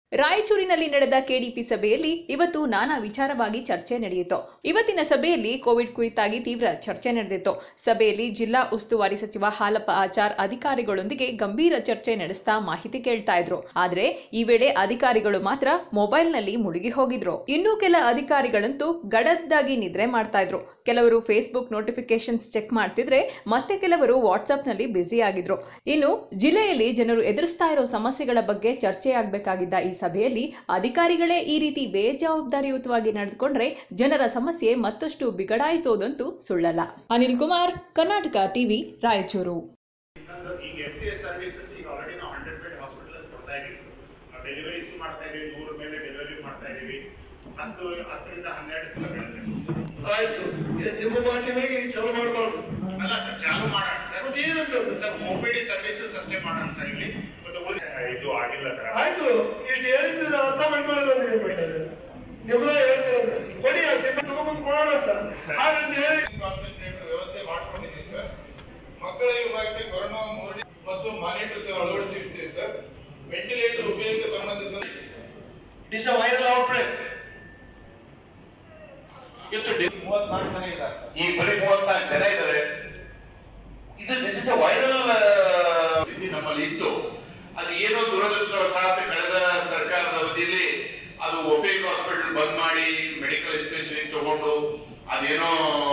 ರಾಯಚೂರಿನಲ್ಲಿ ನಡೆದ ಕೆಡಿಪಿ ಸಭೆಯಲ್ಲಿ ಇವತ್ತು ನಾನಾ ವಿಚಾರವಾಗಿ ಚರ್ಚೆ ನಡೆಯಿತು ಇವತ್ತಿನ ಸಭೆಯಲ್ಲಿ ಕೋವಿಡ್ ಕುರಿತಾಗಿ ತೀವ್ರ ಚರ್ಚೆ ನಡೆದಿತ್ತು ಸಭೆಯಲ್ಲಿ ಜಿಲ್ಲಾ ಉಸ್ತುವಾರಿ ಸಚಿವ ಹಾಲಪ್ಪ ಆಚಾರ್ ಅಧಿಕಾರಿಗಳೊಂದಿಗೆ ಗಂಭೀರ ಚರ್ಚೆ ನಡೆಸ್ತಾ ಮಾಹಿತಿ ಕೇಳ್ತಾ ಇದ್ರು ಆದ್ರೆ ಈ ವೇಳೆ ಅಧಿಕಾರಿಗಳು ಮಾತ್ರ ಮೊಬೈಲ್ನಲ್ಲಿ ಮುಳುಗಿ ಹೋಗಿದ್ರು ಇನ್ನು ಕೆಲ ಅಧಿಕಾರಿಗಳಂತೂ ಗಡದ್ದಾಗಿ ನಿದ್ರೆ ಮಾಡ್ತಾ ಇದ್ರು ಕೆಲವರು ಫೇಸ್ಬುಕ್ ನೋಟಿಫಿಕೇಶನ್ಸ್ ಚೆಕ್ ಮಾಡ್ತಿದ್ರೆ ಮತ್ತೆ ಕೆಲವರು ವಾಟ್ಸ್ಆಪ್ನಲ್ಲಿ ಬ್ಯುಸಿ ಆಗಿದ್ರು ಇನ್ನು ಜಿಲ್ಲೆಯಲ್ಲಿ ಜನರು ಎದುರಿಸ್ತಾ ಇರೋ ಸಮಸ್ಯೆಗಳ ಬಗ್ಗೆ ಚರ್ಚೆಯಾಗಬೇಕಾಗಿದ್ದ ಈ ಸಭೆಯಲ್ಲಿ ಅಧಿಕಾರಿಗಳೇ ಈ ರೀತಿ ಬೇಜವಾಬ್ದಾರಿಯುತವಾಗಿ ನಡೆದುಕೊಂಡ್ರೆ ಜನರ ಸಮಸ್ಯೆ ಮತ್ತಷ್ಟು ಬಿಗಡಾಯಿಸೋದಂತೂ ಸುಳ್ಳಲ್ಲ ಅನಿಲ್ ಕುಮಾರ್ ಕರ್ನಾಟಕ ಟಿವಿ ರಾಯಚೂರು ಇನ್ನೊಂದು ಈಗ ಎಫ್ ಸಿ ಎಸ್ ಸರ್ವಿಸಸ್ ಈಗ ಆಲ್ರೆಡಿ ನಾವು ಹಂಡ್ರೆಡ್ ಬೆಡ್ ಹಾಸ್ಪಿಟಲ್ ಅಲ್ಲಿ ಕೊಡ್ತಾ ಇದೀವಿ ನಾವು ಡೆಲಿವರೀಸ್ ಮಾಡ್ತಾ ಇದೀವಿ ನೂರ ಮೇಲೆ ಡೆಲಿವರಿ ಮಾಡ್ತಾ ಇದೀವಿ ಹತ್ತು ಹತ್ತರಿಂದ ಹನ್ನೆರಡು ಸಲ ಆಯ್ತು ಇದು ನಿಮ್ಮ ಮಾಧ್ಯಮಿಗೆ ಚಾಲು ಮಾಡಬಾರ್ದು ಅಲ್ಲ ಸರ್ ಚಾಲು ಮಾಡೋಣ ಸರ್ ಮತ್ತೆ ಏನಂತದ್ದು? ಸರ್ ಒಪಿಡಿ ಸರ್ವಿಸಸ್ ಅಷ್ಟೇ ಮಾಡೋಣ ಸರ್ ಇಲ್ಲಿ ಮತ್ತೆ ಉಳಿದ ಇದು ಆಗಿಲ್ಲ ಸರ್ ಆಯ್ತು ಇಷ್ಟು ಹೇಳಿದ್ದು ಅರ್ಥ ಮಾಡ್ಕೊಳ್ಳಲ್ಲ ಅಂದ್ರೆ ಏನ್ ಮಾಡ್ತಾರೆ ನಿಮ್ದ ಹೇಳ್ತಿರೋದು ಕೊಡಿ ಆ ಸಿಬ್ಬಂದಿ ತಗೊಂಬಂದು ಕೊಡೋಣ ಅಂತ ಹಾಗಂತ ಹೇಳಿ ಕಾನ್ಸಂಟ್ರೇಟರ್ ವ್ಯವಸ್ಥೆ ಮಾಡ್ಕೊಂಡಿದ್ದೀವಿ ಸರ್ ಮಕ್ಕಳ ವಿಭಾಗಕ್ಕೆ ಕೊರೋನಾ ಮೂರನೇ ಮತ್ತು ಮಾನಿಟರ್ಸ್ ಅಳವಡಿಸಿರ್ತೀವಿ ಸರ್ ವೆಂಟಿಲೇಟರ್ ಉಪಯೋಗಕ್ಕೆ ಸಂಬಂಧಿಸಿದ it is a viral outbreak ಇವತ್ತು ಡಿ- ಮೂವತ್ನಾಲ್ಕು ಜನ ಇದ್ದಾರೆ ಸರ್. ಈ ಬರೀ ಮೂವತ್ನಾಲ್ಕು ಜನ ಇದ್ದಾರೆ ಇದು ದಿಸ್ ಇಸ್ ವೈರಲ್ ಸ್ಥಿತಿ ನಮ್ಮಲ್ಲಿ ಇತ್ತು ಅದು ಏನೋ ದುರದೃಷ್ಟವಶಾತ್ ಕಳೆದ ಸರ್ಕಾರದ ಅವಧಿಯಲ್ಲಿ ಅದು ಒಪೇಕ್ ಹಾಸ್ಪಿಟಲ್ ಬಂದ್ ಮಾಡಿ ಮೆಡಿಕಲ್ ಎಜುಕೇಶನ್ ತಗೊಂಡು ಅದೇನೋ